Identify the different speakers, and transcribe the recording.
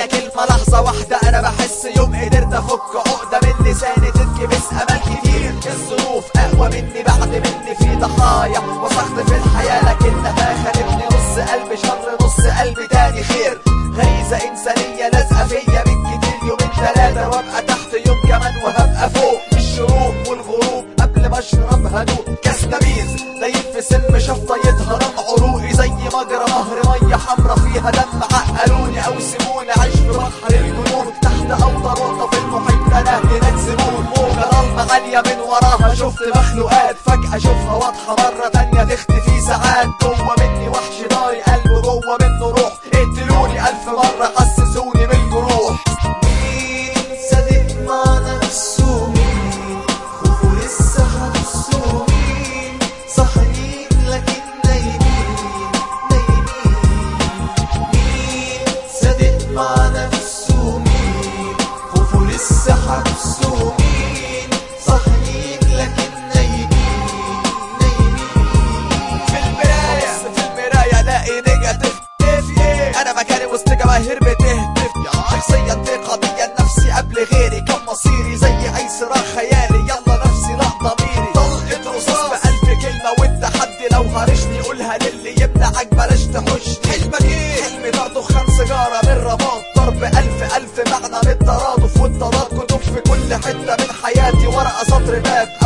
Speaker 1: هي كلمة لحظة واحدة انا بحس يوم قدرت افك عقدة من لساني تتكبس امل كتير الظروف اقوى مني بعد مني في ضحايا وثقت في الحياة لكنها خانتني نص قلب شر نص قلب تاني خير غريزة انسانية لازقة فيا من كتير يومين تلاتة وابقى تحت يوم كمان وهبقى فوق الشروق والغروب قبل ما اشرب هدوء كاس نبيذ لايف في سلم شفطة يتهرم عروقي زي مجرى نهر مية حمرا فيها دم عقلوني او سيبوني اعيش في بحر الجنون تحت اوطى نقطة في المحيط انا هناك زبون موجة ضلمة عالية من وراها شفت مخلوقات فجأة اشوفها واضحة مرة تانية تختفي ساعات جوه مني وحش ناري قلب جوه منه روح اقتلوني الف مرة حسسوني بالجروح
Speaker 2: مين صادق مع نفسه مين خوفه لسه حبسه مين صاحيين لكن نايمين نايمين مين صادق مع نفسه مين خوفه لسه حبسه مين صاحيين لكن نايمين نايمين
Speaker 1: في المراية في المراية الاقي نيجاتيف انا مكاني وسط جماهير بتهتف شخصيا انتقاديا نفسي قبل غيري كان مصيري زي اي صراع خيالي يلا نفسي لا ضميري طلقة رصاص بألف كلمة والتحدي لو هرشني قولها للي يمنعك بلاش تحوشني حلمك ايه؟ حلمي برضه خمس سيجارة من رباط ضرب ألف ألف معنى من الترادف والتضاد كتب في كل حتة من حياتي ورقة سطر باب